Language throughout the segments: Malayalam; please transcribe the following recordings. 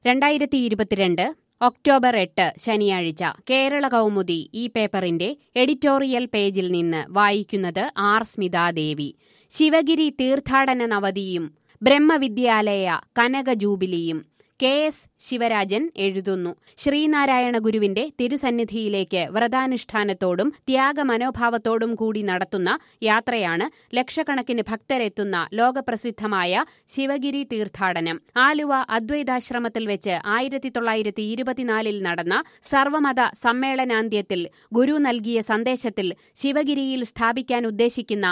രണ്ടായിരത്തി ഇരുപത്തിരണ്ട് ഒക്ടോബർ എട്ട് ശനിയാഴ്ച കേരള കൗമുദി ഈ പേപ്പറിന്റെ എഡിറ്റോറിയൽ പേജിൽ നിന്ന് വായിക്കുന്നത് ആർ സ്മിതാദേവി ശിവഗിരി തീർത്ഥാടന നവതിയും ബ്രഹ്മവിദ്യാലയ കനക ജൂബിലിയും കെ എസ് ശിവരാജൻ എഴുതുന്നു ശ്രീനാരായണ ഗുരുവിന്റെ തിരുസന്നിധിയിലേക്ക് വ്രതാനുഷ്ഠാനത്തോടും ത്യാഗമനോഭാവത്തോടും കൂടി നടത്തുന്ന യാത്രയാണ് ലക്ഷക്കണക്കിന് ഭക്തരെത്തുന്ന ലോകപ്രസിദ്ധമായ ശിവഗിരി തീർത്ഥാടനം ആലുവ അദ്വൈതാശ്രമത്തിൽ വെച്ച് ആയിരത്തി തൊള്ളായിരത്തി ഇരുപത്തിനാലിൽ നടന്ന സർവമത സമ്മേളനാന്ത്യത്തിൽ ഗുരു നൽകിയ സന്ദേശത്തിൽ ശിവഗിരിയിൽ സ്ഥാപിക്കാൻ ഉദ്ദേശിക്കുന്ന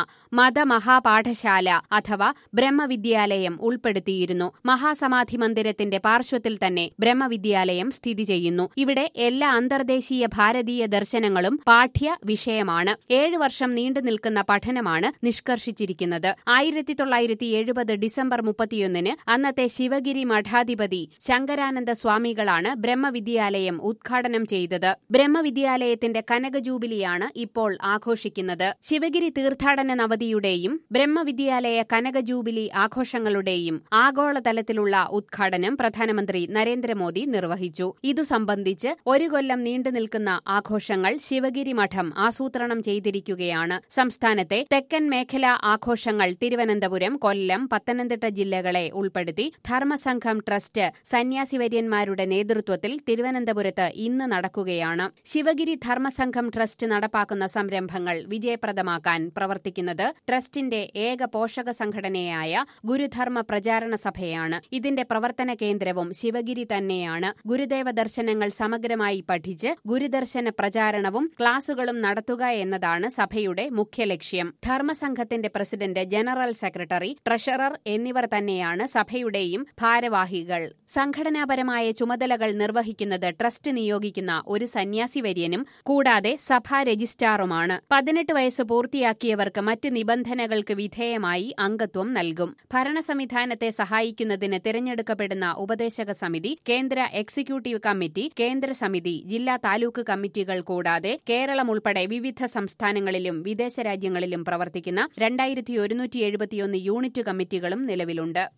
മതമഹാപാഠശാല അഥവാ ബ്രഹ്മവിദ്യാലയം ഉൾപ്പെടുത്തിയിരുന്നു മഹാസമാധി മന്ദിരത്തിന്റെ പാർശ്വത്തിൽ തന്നെ ബ്രഹ്മവിദ്യാലയം സ്ഥിതി ചെയ്യുന്നു ഇവിടെ എല്ലാ അന്തർദേശീയ ഭാരതീയ ദർശനങ്ങളും പാഠ്യ വിഷയമാണ് ഏഴു വർഷം നീണ്ടു നിൽക്കുന്ന പഠനമാണ് നിഷ്കർഷിച്ചിരിക്കുന്നത് ആയിരത്തി തൊള്ളായിരത്തി എഴുപത് ഡിസംബർ മുപ്പത്തിയൊന്നിന് അന്നത്തെ ശിവഗിരി മഠാധിപതി ശങ്കരാനന്ദ സ്വാമികളാണ് ബ്രഹ്മവിദ്യാലയം ഉദ്ഘാടനം ചെയ്തത് ബ്രഹ്മവിദ്യാലയത്തിന്റെ കനക ജൂബിലിയാണ് ഇപ്പോൾ ആഘോഷിക്കുന്നത് ശിവഗിരി തീർത്ഥാടന നവതിയുടെയും ബ്രഹ്മവിദ്യാലയ കനക ജൂബിലി ആഘോഷങ്ങളുടെയും ആഗോളതലത്തിലുള്ള ഉദ്ഘാടനം പ്രധാനമന്ത്രി നരേന്ദ്രമോദി നിർവഹിച്ചു ഇതു സംബന്ധിച്ച് ഒരു കൊല്ലം നീണ്ടു നിൽക്കുന്ന ആഘോഷങ്ങൾ ശിവഗിരി മഠം ആസൂത്രണം ചെയ്തിരിക്കുകയാണ് സംസ്ഥാനത്തെ തെക്കൻ മേഖലാ ആഘോഷങ്ങൾ തിരുവനന്തപുരം കൊല്ലം പത്തനംതിട്ട ജില്ലകളെ ഉൾപ്പെടുത്തി ധർമ്മസംഘം ട്രസ്റ്റ് സന്യാസിവര്യന്മാരുടെ നേതൃത്വത്തിൽ തിരുവനന്തപുരത്ത് ഇന്ന് നടക്കുകയാണ് ശിവഗിരി ധർമ്മസംഘം ട്രസ്റ്റ് നടപ്പാക്കുന്ന സംരംഭങ്ങൾ വിജയപ്രദമാക്കാൻ പ്രവർത്തിക്കുന്നത് ട്രസ്റ്റിന്റെ ഏക പോഷക സംഘടനയായ ഗുരുധർമ്മ പ്രചാരണ സഭയാണ് ഇതിന്റെ പ്രവർത്തന കേന്ദ്രവും ശിവഗിരി തന്നെയാണ് ഗുരുദേവ ദർശനങ്ങൾ സമഗ്രമായി പഠിച്ച് ഗുരുദർശന പ്രചാരണവും ക്ലാസുകളും നടത്തുക എന്നതാണ് സഭയുടെ മുഖ്യ ലക്ഷ്യം ധർമ്മസംഘത്തിന്റെ പ്രസിഡന്റ് ജനറൽ സെക്രട്ടറി ട്രഷറർ എന്നിവർ തന്നെയാണ് സഭയുടെയും ഭാരവാഹികൾ സംഘടനാപരമായ ചുമതലകൾ നിർവഹിക്കുന്നത് ട്രസ്റ്റ് നിയോഗിക്കുന്ന ഒരു സന്യാസി വര്യനും കൂടാതെ സഭാ രജിസ്ട്രാറുമാണ് പതിനെട്ട് വയസ്സ് പൂർത്തിയാക്കിയവർക്ക് മറ്റ് നിബന്ധനകൾക്ക് വിധേയമായി അംഗത്വം നൽകും ഭരണ സംവിധാനത്തെ സഹായിക്കുന്നതിന് തിരഞ്ഞെടുക്കപ്പെടുന്ന ഉപദേശക സമിതി കേന്ദ്ര എക്സിക്യൂട്ടീവ് കമ്മിറ്റി കേന്ദ്ര സമിതി ജില്ലാ താലൂക്ക് കമ്മിറ്റികൾ കൂടാതെ കേരളം ഉൾപ്പെടെ വിവിധ സംസ്ഥാനങ്ങളിലും വിദേശ രാജ്യങ്ങളിലും പ്രവർത്തിക്കുന്ന രണ്ടായിരത്തി ഒരുന്നൂറ്റി എഴുപത്തിയൊന്ന് യൂണിറ്റ് കമ്മിറ്റികളും നിലവിലുണ്ട്